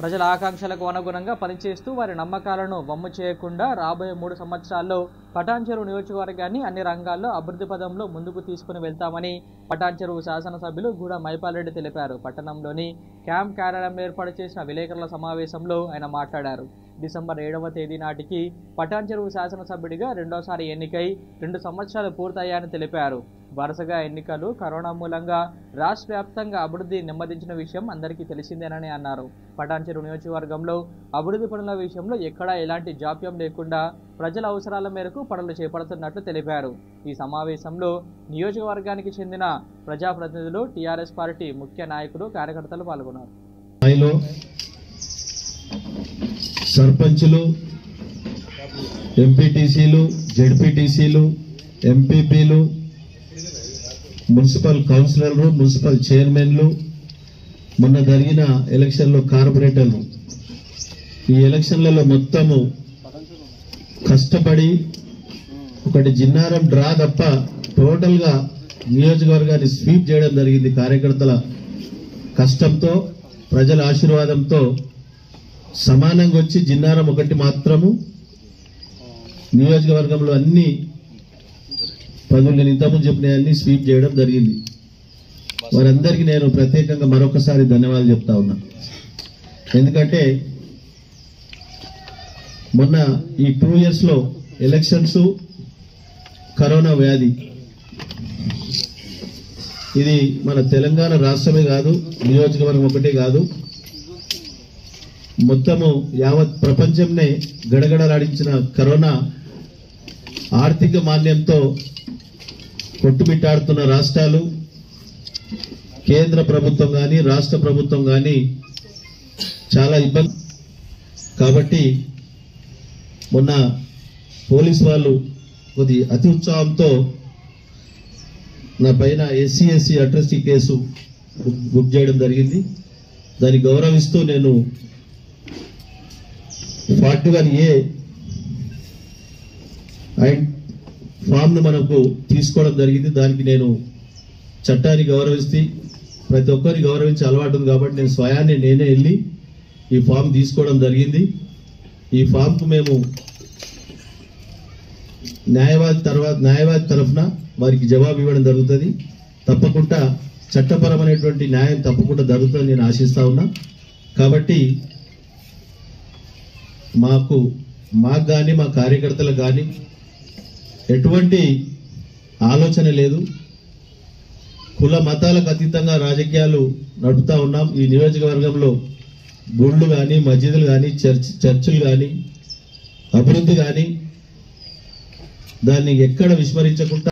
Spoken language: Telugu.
ప్రజల ఆకాంక్షలకు అనుగుణంగా పనిచేస్తూ వారి నమ్మకాలను వమ్ము చేయకుండా రాబోయే మూడు సంవత్సరాల్లో పటాన్చెరు నియోజకవర్గాన్ని అన్ని రంగాల్లో అభివృద్ధి పదంలో ముందుకు తీసుకుని వెళ్తామని పటాన్చెరు శాసనసభ్యులు గూడ మైపాల్రెడ్డి తెలిపారు పట్టణంలోని క్యాంప్ కార్యాలయంలో ఏర్పాటు చేసిన విలేకరుల సమావేశంలో ఆయన మాట్లాడారు డిసెంబర్ ఏడవ తేదీ నాటికి పటాన్చెరువు శాసనసభ్యుడిగా రెండోసారి ఎన్నికై రెండు సంవత్సరాలు పూర్తయ్యాయని తెలిపారు వరుసగా ఎన్నికలు కరోనా మూలంగా రాష్ట్ర వ్యాప్తంగా అభివృద్ధి నెమ్మదించిన విషయం అందరికీ తెలిసిందేనని అన్నారు పటాన్చెరు నియోజకవర్గంలో అభివృద్ధి పనుల విషయంలో ఎక్కడా ఎలాంటి జాప్యం లేకుండా ప్రజల అవసరాల మేరకు పనులు చేపడుతున్నట్లు తెలిపారు ఈ సమావేశంలో నియోజకవర్గానికి చెందిన ప్రజాప్రతినిధులు టీఆర్ఎస్ పార్టీ ముఖ్య నాయకులు కార్యకర్తలు పాల్గొన్నారు స్థాయిలో సర్పంచులు ఎంపీటీసీలు జెడ్పీటీసీలు ఎంపీపీలు మున్సిపల్ కౌన్సిలర్లు మున్సిపల్ చైర్మన్లు మొన్న జరిగిన ఎలక్షన్లో కార్పొరేటర్లు ఈ ఎలక్షన్లలో మొత్తము కష్టపడి ఒకటి జిన్నారం డ్రా తప్ప టోటల్గా నియోజకవర్గాన్ని స్వీప్ చేయడం జరిగింది కార్యకర్తల కష్టంతో ప్రజల ఆశీర్వాదంతో సమానంగా వచ్చి జిన్నారం ఒకటి మాత్రము నియోజకవర్గంలో అన్ని పనులు నేను ఇంతకుముందు చెప్పిన అన్ని స్వీప్ చేయడం జరిగింది వారందరికీ నేను ప్రత్యేకంగా మరొకసారి ధన్యవాదాలు చెప్తా ఉన్నా ఎందుకంటే మొన్న ఈ టూ ఇయర్స్ లో ఎలక్షన్స్ కరోనా వ్యాధి ఇది మన తెలంగాణ రాష్ట్రమే కాదు నియోజకవర్గం ఒకటే కాదు మొత్తము యావత్ ప్రపంచంనే గడగడలాడించిన కరోనా ఆర్థిక మాన్యంతో కొట్టుమిట్టాడుతున్న రాష్ట్రాలు కేంద్ర ప్రభుత్వం కానీ రాష్ట్ర ప్రభుత్వం కానీ చాలా ఇబ్బంది కాబట్టి మొన్న పోలీస్ వాళ్ళు కొద్ది అతి ఉత్సాహంతో నా పైన SC SC atrocity case book- book చేయడం జరిగింది దాన్ని గౌరవిస్తూ నేను forty one A and form ను మనకు తీసుకోవడం జరిగింది దానికి నేను చట్టాన్ని గౌరవిస్తే ప్రతి ఒక్కరిని గౌరవించే అలవాటు ఉంది కాబట్టి నేను స్వయాన్ని నేనే వెళ్ళి ఈ ఫామ్ తీసుకోవడం జరిగింది ఈ ఫామ్ కు మేము న్యాయవాది తర్వాత న్యాయవాది తరఫున వారికి జవాబు ఇవ్వడం జరుగుతుంది తప్పకుండా చట్టపరమైనటువంటి న్యాయం తప్పకుండా జరుగుతుందని నేను ఆశిస్తా ఉన్నా కాబట్టి మాకు మాకు కానీ మా కార్యకర్తలకు కానీ ఎటువంటి ఆలోచన లేదు కుల మతాలకు అతీతంగా రాజకీయాలు నడుపుతా ఉన్నాం ఈ నియోజకవర్గంలో గుళ్ళు కానీ మసీదులు కానీ చర్చ్ చర్చిలు కానీ అభివృద్ధి కానీ దాన్ని ఎక్కడ విస్మరించకుండా